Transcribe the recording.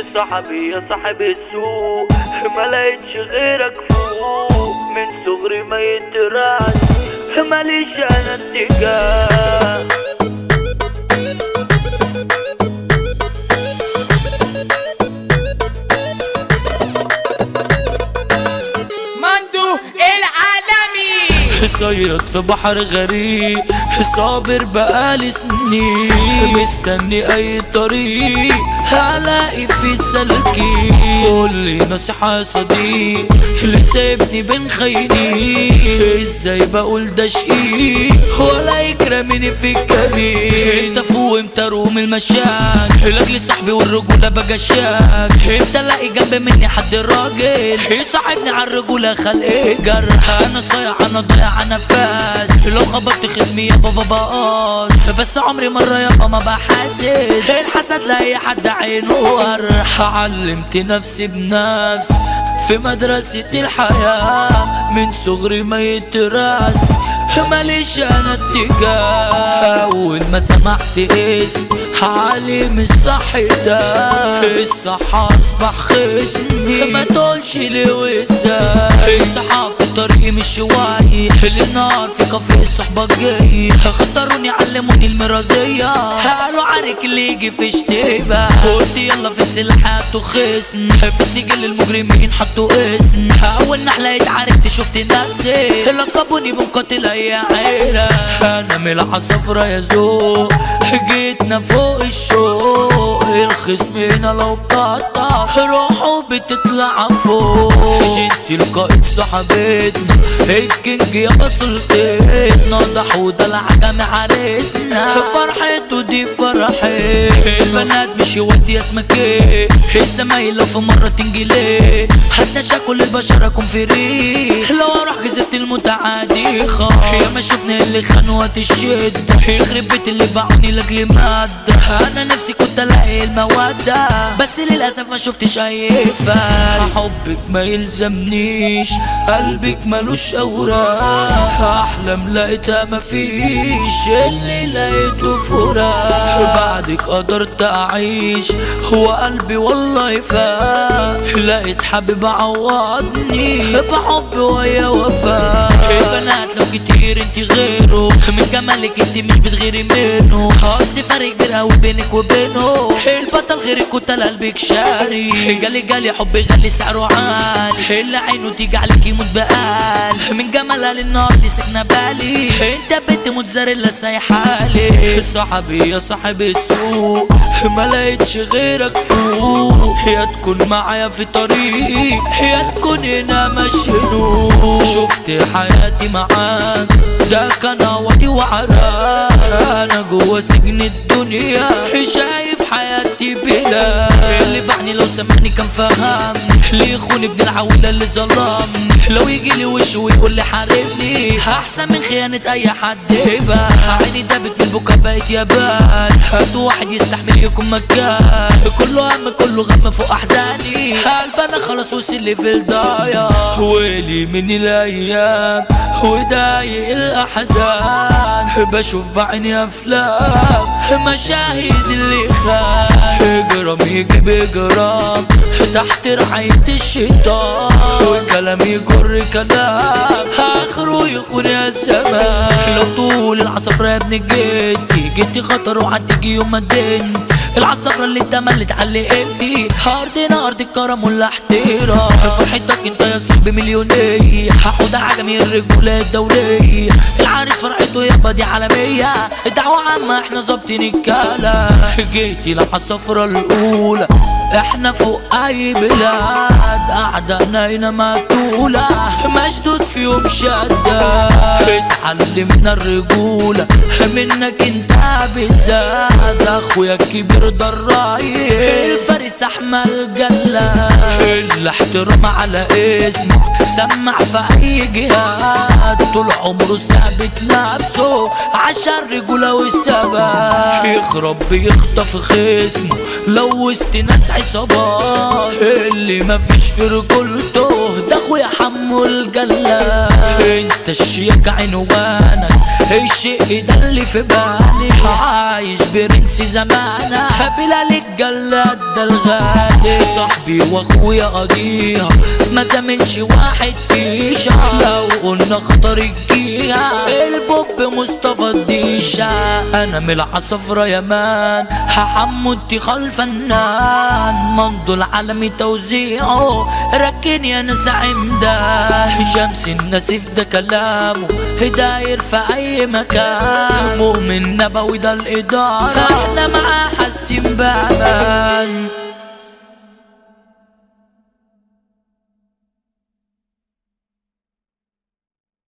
صاحبي يا صاحب السوق ما لقيتش غيرك فوق من صغري ما يتراس ماليش انا اتجاه مندو العالمي صيد في بحر غريب صابر بقالي سنين مستني اي طريق هلاقي في سلكي قول لي نصيحة يا صديق اللي سايبني بين خيني ازاي بقول ده شقيق ولا يكرمني في الكبير انت فوق امتى روم المشاك لاجل صاحبي والرجولة بجشاك انت لاقي جنب مني حد راجل يصاحبني على الرجولة خلق جرح انا صايع انا ضايع انا فاس لو خبطت خصمي يا بابا بقاس بس عمري مرة يابا ما بحاسد الحسد لاي حد عينه ورح علمت نفسي بنفس في مدرسة الحياة من صغري ما يتراس ماليش انا اتجاه اول ما سمعت اسم عالم الصح ده الصح اصبح خصمي ما تقولش ليه وازاي الصحاب في طريقي مش شوي النار في كافيه الصحبة جاي خطروني علموني المرازية قالوا عارك اللي يجي في اشتباه قلت يلا في سلاحات وخصم في سجل المجرمين حطوا اسم اول نحلة اتعاركت شفت نفسي لقبوني بمقاتل اي عيلة انا ملعة صفرا يا ذوق جيتنا فوق الشوق الخصم هنا لو بتقطع روحه بتطلع فوق جيت القائد صاحبتنا الكينج يا سلطتنا ضح ودلع جامع عريسنا فرحته دي فرحي البنات مش يودي اسمك ايه الزمايل لو في مرة تنجلي حتى شكل البشر اكون فري لو اروح كسبت المتعادي خا يا ما شفنا اللي خان وقت الشدة يخرب بيت اللي باعوني لاجل مادة انا نفسي كنت الاقي المودة بس للاسف ما شفتش اي فارس حبك ما يلزمنيش قلبك ملوش اوراق احلام لقيتها مفيش اللي لقيته فراق بعدك قدرت اعيش هو قلبي والله فاق لقيت حبيب عوضني بحب ويا وفاء البنات لو كتير انت غيره من جمالك انت مش بتغيري منه قصدي فرق كبير قوي بينك وبينه البطل غيرك كنت قلبك شاري جالي جالي حبي غالي سعره عالي اللي عينه تيجي عليك يموت بقال من جمالها للنار دي سكنة بالي انت بنت موتزاريلا سايحالي صاحبي يا صاحب السوق ما لقيتش غيرك فوق يا تكون معايا في طريقي يا تكون هنا مشهور شفت حياتي معاك ده كان عوضي وعراك انا جوا سجن الدنيا شايف حياتي بلا اللي باعني لو سمعني كان فهمني اللي يخون ابن العويلة اللي ظلمني لو يجي لي وشه ويقول لي حاربني احسن من خيانة اي حد يبقى عيني دابت من البكا بقيت يابان هات واحد يستحمل يكون مكان كله هم كله غم فوق احزاني قلب انا خلاص وصل لي في الضايع ويلي من الايام وضايق الاحزان بشوف بعيني افلام مشاهد اللي خان جرام يجيب جرام تحت رعاية الشيطان والكلام يجر كلام اخره يخون يا الزمان لو طول العصفرة يا ابن جدي جدي خطر وهتيجي يوم ما الدنيا العصفرة اللي انت ملت علقتي ارضنا ارض الكرم والاحترام فرحتك انت يا صاحبي مليونية هاخد عجمي الرجولة الدولية العريس فرحته يابا دي عالمية دعوة عامة احنا ظابطين الكلام جيتي العصفرة الاولى احنا فوق اي بلاد اعدائنا هنا مقتولة مشدود فيهم شدة اتعلمنا الرجولة منك انت بالذات اخويا الكبير ده الرايق الفارس احمد جلاد الاحترام على اسمه سمع في اي جهاد طول عمره ثابت نفسه عشان رجولة والثبات يخرب بيخطف خصمه لو وسط ناس عصابات اللي مفيش في رجولته ده اخويا حمو الجلاد انت الشيك عنوانك الشيء ده اللي في بالي عايش برنس زمانه بلال الجلاد ده الغالي صاحبي واخويا قضيها ما زمنش واحد فيشا لو قلنا اختار الجيها البوب مصطفى الديشة انا من العصفرة يا مان حمودتي خلف الفنان منضو العالمي توزيعه ركن يا ناس عمدان شمس النسيف ده كلامه داير في اي مكان مؤمن نبوي ده الادارة احنا معاه حاسين بامان